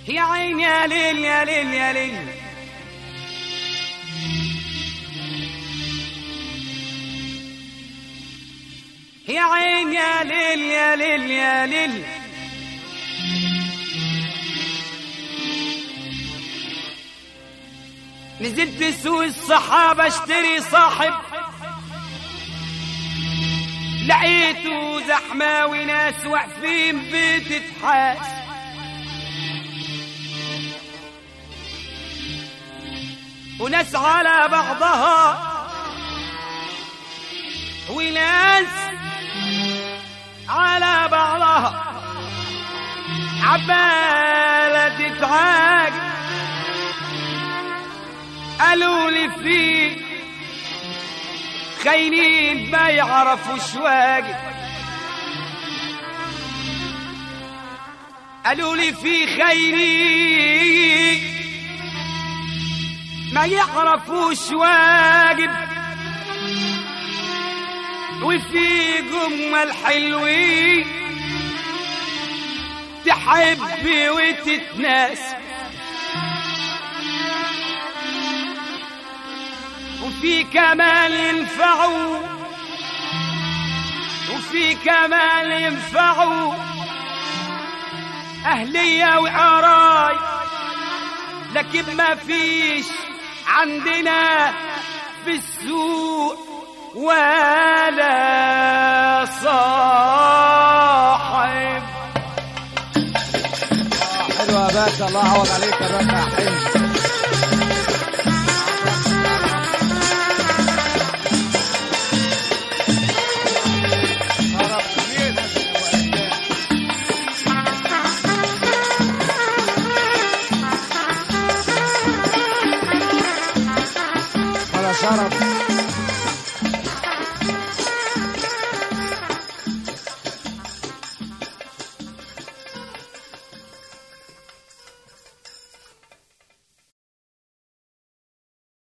يا عين يا ليل يا ليل يا ليل يا عين يا ليل يا ليل يا ليل نزلت سوق الصحابة اشتري صاحب لقيته زحمة وناس واقفين بتتحاس وناس على بعضها وناس على بعضها عبالة تتعاج قالوا لي في خاينين ما يعرفوش واجب قالوا لي في خاينين ما يعرفوش واجب وفي جمل حلوين تحب وتتناسب وفي كمال ينفعوا وفي كمال ينفعوا أهلية وقراي لكن ما فيش عندنا في السوق ولا صاحب حلو يا باشا الله يعوض عليك يا باشا يا حلو ولا شرف